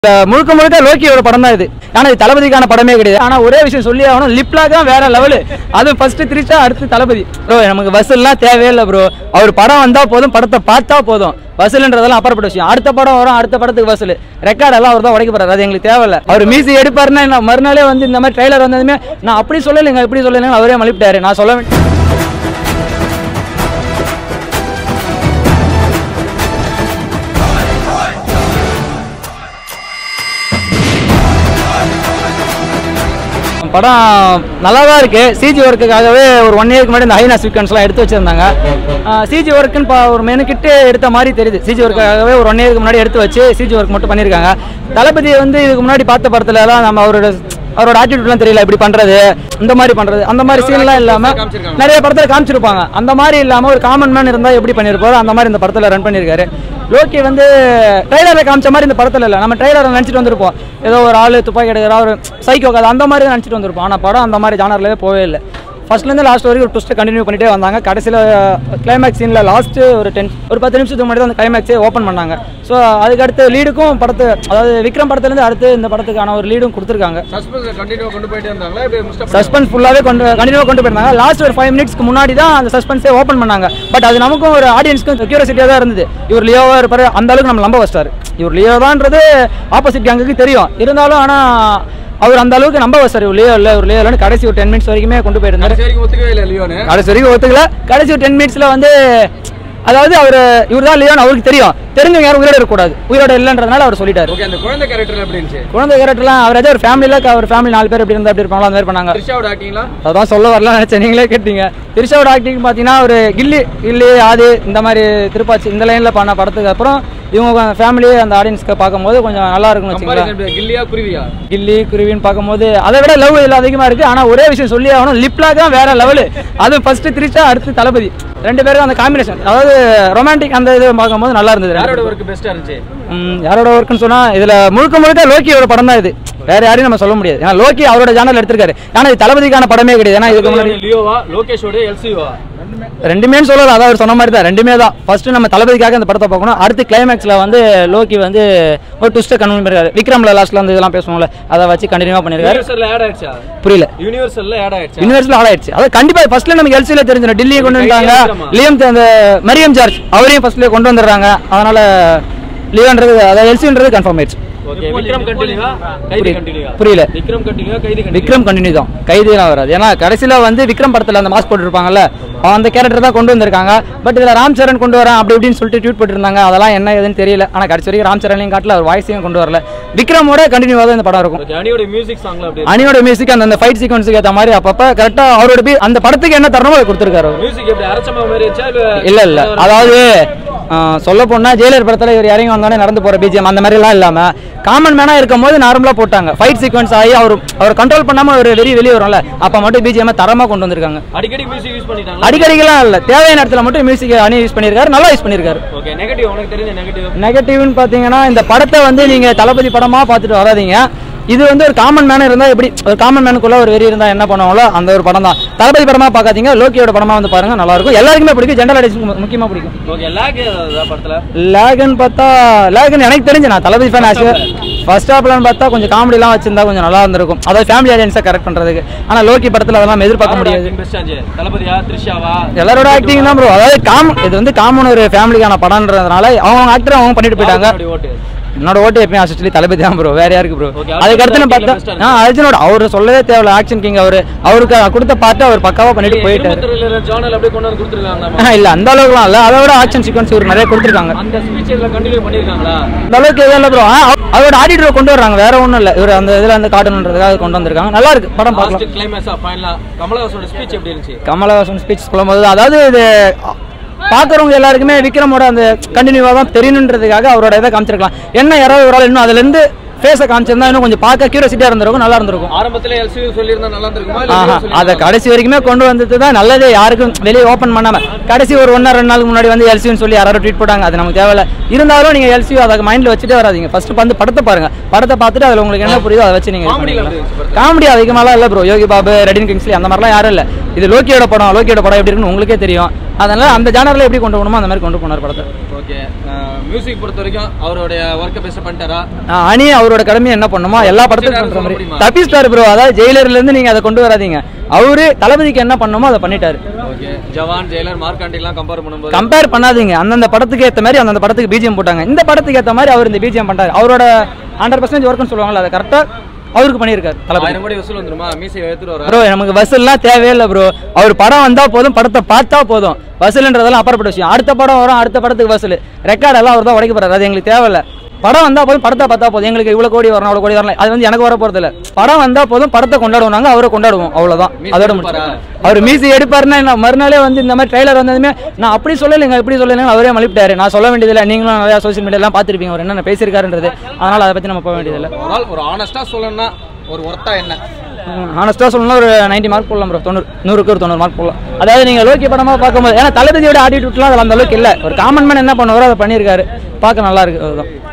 இந்த முழுக்க முழுக்க லோக்கியோட படம் தான் இது ஆனா இது தளபதிக்கான படமே கிடையாது ஆனா ஒரே விஷயம் சொல்லி ஆகணும் லிப்லா தான் வேற லெவலு அது ஃபர்ஸ்ட் திரிச்சா அடுத்து தளபதி ப்ரோ நமக்கு வசூல்லாம் தேவையில்லை ப்ரோ அவர் படம் வந்தா போதும் படத்தை பார்த்தா போதும் வசூல்ன்றதெல்லாம் அப்புறப்பட்ட விஷயம் அடுத்த படம் வரும் அடுத்த படத்துக்கு வசூல் ரெக்கார்ட் எல்லாம் அவர் தான் உடைக்க போறாரு அது எங்களுக்கு தேவையில்ல அவர் மியூசிக் எடுப்பாருன்னா நான் மறுநாளே வந்து இந்த மாதிரி ட்ரைலர் வந்ததுமே நான் அப்படி சொல்லலைங்க இப்படி சொல்லலைங்க அவரே மலிப்பிட்டாரு நான் சொல்ல வேண்டிய படம் நல்லா தான் இருக்கு சிஜி ஒர்க்குக்காகவே ஒரு ஒன் இயர்க்கு முன்னாடி இந்த ஹைனா சீக்வன்ஸ்லாம் எடுத்து வச்சிருந்தாங்க சிஜி ஒர்க்குன்னு பா ஒரு மெனுக்கிட்டு எடுத்த மாதிரி தெரியுது சிஜி ஒர்க்காகவே ஒரு ஒன் இயர்க்கு முன்னாடி எடுத்து வச்சு சிஜி ஒர்க் மட்டும் பண்ணியிருக்காங்க தளபதி வந்து இதுக்கு முன்னாடி பார்த்த படத்துல எல்லாம் நம்ம அவரோட அவரோட ஆட்டிடியூட்லாம் தெரியல இப்படி பண்றது இந்த மாதிரி பண்றது அந்த மாதிரி சீன்லாம் இல்லாம நிறைய படத்துல காமிச்சிருப்பாங்க அந்த மாதிரி இல்லாம ஒரு காமன் மேன் இருந்தா எப்படி பண்ணிருப்பாரோ அந்த மாதிரி இந்த படத்துல ரன் பண்ணியிருக்காரு லோகி வந்து ட்ரைலரில் காமிச்ச மாதிரி இந்த படத்துல இல்லை நம்ம ட்ரைலரை நினச்சிட்டு வந்திருப்போம் ஏதோ ஒரு ஆள் துப்பாக்கி எடுக்கிற ஒரு சைக்கோ கதை அந்த மாதிரி தான் நினச்சிட்டு வந்திருப்போம் ஆனால் படம் அந்த மாதிரி ஜானர்லேயே போவே இல்லை ஃபர்ஸ்ட்லேருந்து லாஸ்ட் வரைக்கும் ஒரு ட்விஸ்ட்டை கண்டினியூ பண்ணிட்டே வந்தாங்க கடைசியில் கிளைமேக்ஸ் சீனில் லாஸ்ட்டு ஒரு டென் ஒரு பத்து நிமிஷத்துக்கு முன்னாடி தான் அந்த கிளைமேக்ஸே ஓப்பன் பண்ணாங்க ஸோ அதுக்கு அடுத்து லீடுக்கும் படத்து அதாவது விக்ரம் படத்துலேருந்து அடுத்து இந்த படத்துக்கான ஒரு லீடும் கொடுத்துருக்காங்க சஸ்பென்ஸ் கண்டினியூ கொண்டு போயிட்டே இருந்தாங்களா இப்படி முஸ்டப் சஸ்பென்ஸ் ஃபுல்லாகவே கொண்டு கண்டினியூவாக கொண்டு போயிருந்தாங்க லாஸ்ட் ஒரு ஃபைவ் மினிட்ஸ்க்கு முன்னாடி தான் அந்த சஸ்பென்ஸே ஓப்பன் பண்ணாங்க பட் அது நமக்கும் ஒரு ஆடியன்ஸ்க்கும் கியூரியாசிட்டியாக தான் இருந்தது இவர் லியோவாக இருப்பார் அந்த அளவுக்கு நம்ம நம்ப வச்சிட்டாரு இவர் லியோ தான்றது ஆப்போசிட் கேங்குக்கு தெரியும் இருந்தாலும் ஆனால் அவர் அந்த அளவுக்கு நம்ப வச்சார் இவர் லியோ இல்லை இவர் லியோ இல்லைன்னு கடைசி ஒரு டென் மினிட்ஸ் வரைக்குமே கொண்டு போயிருந்தாரு கடைசி வரைக்கும் ஒத்துக்கவே இல்லை லியோனு கடைசி வரைக்கும் ஒத்துக்கல கடைசி ஒரு டென் மினிட்ஸ்ல வந்து அதாவது அவர் இவர் தான் லியோன்னு அவருக்கு தெரியும் தெரிஞ்சவங்க யாரும் உயிரோட இருக்கக்கூடாது உயிரோட இல்லைன்றதுனால அவர் சொல்லிட்டாரு ஓகே அந்த குழந்தை கேரக்டர் எப்படி இருந்துச்சு குழந்தை கேரக்டர்லாம் அவர் ஏதாவது ஒரு ஃபேமிலியில் ஒரு ஃபேமிலி நாலு பேர் எப்படி இருந்தால் அப்படி இருப்பாங்களோ அந்த மாதிரி பண்ணாங்க த்ரிஷாவோட ஆக்டிங்லாம் அதான் சொல்ல வரல நினைச்சேன் நீங்களே கேட்டீங்க திரிஷாவோட ஆக்டிங் பார்த்தீங்கன்னா ஒரு கில்லி கில்லி ஆதி இந்த மாதிரி திருப்பாச்சி இந்த லைனில் பண்ண படத்துக்கு அப்புறம் இவங்க ஃபேமிலி அந்த ஆடியன்ஸ்க்கு பார்க்கும்போது கொஞ்சம் நல்லா இருக்கும்னு வச்சுக்கோங்களேன் கம்பாரிசன் கில்லியா குருவியா கில்லி குருவின்னு பார்க்கும்போது அதை விட லவ் இதில் அதிகமாக இருக்குது ஆனால் ஒரே விஷயம் சொல்லி ஆகணும் லிப்லாக் தான் வேற லெவலு அது ஃபர்ஸ்ட் திரிஷா அடுத்து தளபதி ரெண்டு பேரும் அந்த காம்பினேஷன் அதாவது ரொமான்டிக் அந்த இது பார்க்கும்போது நல்லா இருந்தது ரெண்டு யாரோட ஒர்க் பெஸ்டா இருந்துச்சு ம், யாரோட ஒர்க்குன்னு சொன்னா இதுல முழுக்க முழுக்க லோக்கியோட படம் தான் இது வேற யாரையும் நம்ம சொல்ல முடியாது ஏன்னா லோக்கி அவரோட ஜானல் எடுத்திருக்காரு ஆனா இது தளபதிக்கான படமே கிடையாது ஏன்னா இதுக்கு முன்னாடி லியோவா லோகேஷோட எல்சிவா ரெண்டுமே சொல்லலாம் அதான் அவர் சொன்ன மாதிரி தான் ரெண்டுமே தான் ஃபர்ஸ்ட் நம்ம தளபதிக்காக இந்த படத்தை பார்க்கணும் அடுத்து கிளைமேக்ஸ்ல வந்து லோக்கி வந்து ஒரு ட்விஸ்ட்டை கன்வீன் பண்ணிருக்காரு விக்ரம்ல லாஸ்ட்ல வந்து இதெல்லாம் பேசுவோம்ல அதை வச்சு கண்டினியூவா பண்ணிருக்காரு யூனிவர்சல்ல ஆட் ஆயிடுச்சா புரியல யூனிவர்சல்ல ஆட் ஆயிடுச்சா யூனிவர்சல் ஆட் ஆயிடுச்சு அது கண்டிப்பா ஃபர்ஸ்ட்ல நமக்கு எல்சில தெரிஞ்சிடும் டெல்லியை கொண்டு வந்துட்டாங்க ஆமா. லியம் த- அந்த மரியம் ஜார்ஜ் அவரையும் ஃபர்ஸ்ட்ல கொண்டு வந்துடுறாங்க அதனால லியோன்றது அதாவது எல்சின்றது கன்ஃபார்ம் ஆயிடுச்சு ஓகே விக்ரம் கண்டினியூவா கைதி புரியல. கண்டினியூவா புரியல. விக்ரம் கண்டினியூவா கைதி கண்டினியூ விக்ரம் கண்டினியூ தான் கைதிலாம் வராது ஏன்னா கடைசியில் வந்து விக்ரம் படத்தில் அந்த மாஸ்க் போட்டுருப்பாங்கல்ல அவன் அந்த கேரக்டர் தான் கொண்டு வந்திருக்காங்க பட் இதில் ராம் சரண் கொண்டு வரேன் அப்படி இப்படின்னு சொல்லிட்டு ட்வீட் போட்டிருந்தாங்க அதெல்லாம் என்ன ஏதுன்னு தெரியல ஆனால் கடைசி வரைக்கும் ராம் சரணையும் காட்டல அவர் வாய்ஸையும் கொண்டு வரல விக்ரமோட கண்டினியூவாக தான் இந்த படம் இருக்கும் ஓகே அனியோட மியூசிக் சாங்ல அப்படி அனியோட மியூசிக் அந்த ஃபைட் சீக்வன்ஸுக்கு ஏற்ற மாதிரி அப்பப்போ கரெக்டாக அவரோட பி அந்த படத்துக்கு என்ன தரணுமோ அதை கொடுத்துருக்காரு அவர் மியூசிக் எப்படி அரச்சமா மாதிரி இருந்துச்சா இல்ல இல்ல அதாவது சொல்ல போனா ஜெயிலர் படத்துல இவர் இறங்கி வந்தோடனே நடந்து போற பிஜிஎம் அந்த மாதிரி எல்லாம் இல்லாம காமன் மேனா இருக்கும் போது நார்மலா போட்டாங்க ஃபைட் சீக்வன்ஸ் ஆகி அவர் அவர் கண்ட்ரோல் பண்ணாம ஒரு வெறி வெளியே வரும்ல அப்ப மட்டும் பிஜிஎம் தரமா கொண்டு வந்திருக்காங்க அடிக்கடி மியூசிக் யூஸ் பண்ணிட்டாங்களா அடிக்கடிக்கெல்லாம் இல்ல தேவையான இடத்துல மட்டும் மியூசிக் அணி யூஸ் பண்ணியிருக்காரு நல்லா யூஸ் பண்ணியிருக்காரு ஓகே நெகட்டிவ் உனக்கு தெரிஞ்ச நெகட்டிவ் நெகட்டிவ்னு பார்த்தீங்கன்னா இந்த படத்தை வந்து நீங்கள் தளபதி படமாக பார்த்துட்டு வராதீங்க இது வந்து ஒரு காமன் மேன் இருந்தால் எப்படி ஒரு காமன் மேனுக்குள்ள ஒரு வெறி இருந்தால் என்ன பண்ணுவாங்களோ அந்த ஒரு படம் தான் தளபதி படமாக பார்க்காதீங்க லோக்கியோட படமாக வந்து பாருங்க நல்லா இருக்கும் எல்லாருக்குமே பிடிக்கும் ஜென்ரல் அடிஷன் முக்கியமாக பிடிக்கும் ஓகே லேக் படத்துல லேகன் பார்த்தா லேகன் எனக்கு தெரிஞ்சு நான் தளபதி ஃபேன் ஆச்சு ஃபர்ஸ்ட் ஹாப்லன்னு பார்த்தா கொஞ்சம் காமெடிலாம் வச்சிருந்தா கொஞ்சம் நல்லா இருந்திருக்கும் அதாவது ஃபேமிலி ஆடியன்ஸை கரெக்ட் பண்ணுறதுக்கு ஆனால் லோக்கி படத்தில் அதெல்லாம் எதிர்பார்க்க முடியாது பெஸ்ட் ஆச்சு தளபதியா த்ரிஷாவா எல்லாரோட ஆக்டிங் தான் ப்ரோ அதாவது காம் இது வந்து காமன் ஒரு ஃபேமிலிக்கான படம்ன்றதுனால அவங்க ஆக்டர் அவங்க பண்ணிட்டு போயிட்டாங்க யாரோட ஓட்டு என்னோட ஓட்டு எப்பயும் அசிஸ்டலி தளபதி தான் ப்ரோ வேற யாருக்கு ப்ரோ Okay, அதுக்கு அடுத்து அர்ஜுனோட பார்த்தா acting best ஆ ஆ அர்ஜுனோட அவர் சொல்லவே தேவையில்ல ஆக்ஷன் கிங் அவர் அவருக்கு கொடுத்த பாட்டு அவர் பக்காவா பண்ணிட்டு போயிட்டாரு ஜானல் அப்படியே கொண்டு வந்து கொடுத்துருக்காங்க ஆ, இல்ல அந்த அளவுக்குலாம் இல்ல அதை விட ஆக்ஷன் சீக்வன்ஸ் இவர் நிறைய கொடுத்துருக்காங்க அந்த ஸ்பீச் இதுல கண்டினியூ பண்ணிருக்காங்களா அந்த அளவுக்கு எதுவும் இல்லை ப்ரோ அவரோட ஆடிட்டரை கொண்டு வர்றாங்க வேற ஒன்றும் இல்லை இவர் அந்த இதில் வந்து காட்டணுன்றதுக்காக கொண்டு வந்திருக்காங்க நல்லா இருக்கு படம் பார்க்கலாம் லாஸ்ட் கிளைமேக்ஸா ஃபைனலா கமலஹாசனோட ஸ்பீச் எப்படி இருந்துச்சு கமலஹாசன் ஸ்பீச் சொல்லும்போது அதாவது இது பார்க்குறவங்க எல்லாருக்குமே விக்ரமோட அந்த கண்டினியூவாக தான் தெரியணுன்றதுக்காக அவரோட இதை காமிச்சிருக்கலாம் என்ன யாராவது ஒரு ஆள் இன்னும் அதுலேருந்து ஃபேஸை காமிச்சிருந்தா இன்னும் கொஞ்சம் பார்க்க கியூரியாசிட்டியாக இருந்திருக்கும் நல்லா இருந்திருக்கும் ஆரம்பத்துல எல்சியூ சொல்லியிருந்தா நல்லா இருந்திருக்குமா இல்ல ஆஹா இவங்க அதை சொல்லியிருந்தாங்களா? கடைசி வரைக்குமே கொண்டு வந்தது தான் நல்லது யாருக்கும் வெளியே ஓப்பன் பண்ணாம கடைசி ஒரு ஒன்றரை ரெண்டு நாளுக்கு முன்னாடி வந்து எல்சின்னு சொல்லி யாராவது ட்வீட் போட்டாங்க அது நமக்கு தேவையில்ல இருந்தாலும் நீங்க எல்சியூ அதை மைண்ட்ல வச்சுட்டே வராதீங்க ஃபர்ஸ்ட் வந்து படத்தை பாருங்க படத்தை பார்த்துட்டு அதுல உங்களுக்கு என்ன புரியுதோ அதை வச்சு நீங்க Comedy ல எப்படி இருந்துச்சு படத்துல? காமெடி அதிகமாலாம் இல்லை ப்ரோ யோகி பாபு ரெடின் கிங்ஸ்லி அந்த மாதிரிலாம் யாரும் இல்லை இது லோக்கியோட படம் லோக்கியோட படம் எப்படி இருக்குன்னு உங்களுக்கே தெரியும் அதனால அந்த ஜானரில் எப்படி கொண்டு போகணுமோ அந்த மாதிரி கொண்டு போனார் படத்தை ஓகே மியூசிக் பொறுத்த வரைக்கும் அவருடைய ஒர்க்கை பெஸ்ட் பண்ணிட்டாரா ஆஹ் அணி அவரோட கடமையை என்ன பண்ணுமோ எல்லா படத்துக்கும் சொல்ல பண்ற மாதிரி முடியுமா? தப்பிச்சிட்டாரு ப்ரோ அதாவது ஜெயிலர்ல இருந்து நீங்க அதை கொண்டு வராதீங்க அவரு தளபதிக்கு என்ன பண்ணணுமோ அதை பண்ணிட்டாரு ஓகே ஜவான் ஜெயிலர் மார்க்காண்டிலாம் கம்பேர் பண்ணும்போது கம்பேர் பண்ணாதீங்க அந்தந்த படத்துக்கு ஏற்ற மாதிரி அந்தந்த படத்துக்கு பிஜிஎம் போட்டாங்க இந்த படத்துக்கு ஏற்ற மாதிரி அவர் இந்த பிஜிஎம் பண்றாரு அவரோட ஹண்ட்ரட் பர்சன்டேஜ் ஒர்க்னு சொல்லுவாங்கல்ல அதை கரெக்டாக அவருக்கு பண்ணியிருக்காரு தளபதி ஆயிரம் கோடி வசூல் வந்துருமா மீசை எடுத்துட்டு வர ப்ரோ நமக்கு வசூல்லாம் தேவையில்லை ப்ரோ அவர் படம் வந்தா போதும் படத்தை பார்த்தா போதும் வசூல்ன்றதெல்லாம் அப்புறப்பட்ட விஷயம் அடுத்த படம் வரும் அடுத்த படத்துக்கு வசூல் ரெக்கார்ட் எல்லாம் அவர் தான் உடைக்க போறாரு அது எங்களுக்கு தேவையில்ல படம் வந்தா போதும் படத்தை பார்த்தா போதும் எங்களுக்கு இவ்வளவு கோடி வரணும் அவ்வளவு கோடி வரணும் அது வந்து எனக்கு வர போறது இல்ல படம் வந்தா போதும் படத்தை கொண்டாடுவோம் நாங்க அவரை கொண்டாடுவோம் அவ்வளவுதான் மீசி அதோட எடுப்பாரா? முடிச்சு அவர் மீசி எடுப்பாருன்னா என்ன மறுநாளே வந்து இந்த மாதிரி ட்ரைலர் வந்ததுமே நான் அப்படி சொல்லலைங்க இப்படி சொல்லலைங்க அவரே மலிப்பிட்டாரு நான் சொல்ல வேண்டியதில்லை நீங்களும் நிறைய சோஷியல் மீடியாலாம் பார்த்துருப்பீங்க அவர் என்னென்ன பேசியிருக்காருன்றது அதனால அதை பத்தி நம்ம போக வேண்டியதில்லை ஒரு ஆள் ஒரு ஆனஸ்டா சொல்லணும்னா ஒரு ஒர்த்தா என்ன ஆனஸ்டாக சொல்லணும்னா ஒரு 90 மார்க் போடலாம் ப்ரோ தொண்ணூறு நூறுக்கு ஒரு தொண்ணூறு மார்க் போடலாம் அதாவது நீங்கள் லோக்கி படமாக பார்க்கும்போது ஏன்னா தளபதியோட ஆட்டிடியூட்லாம் அதில் அந்த அளவுக்கு இல்லை ஒரு காமன் மேன் என்ன பண்ணுவாரோ அதை பண்ணியிருக்காரு பார்க்க நல்லா இருக்கு அதுதான்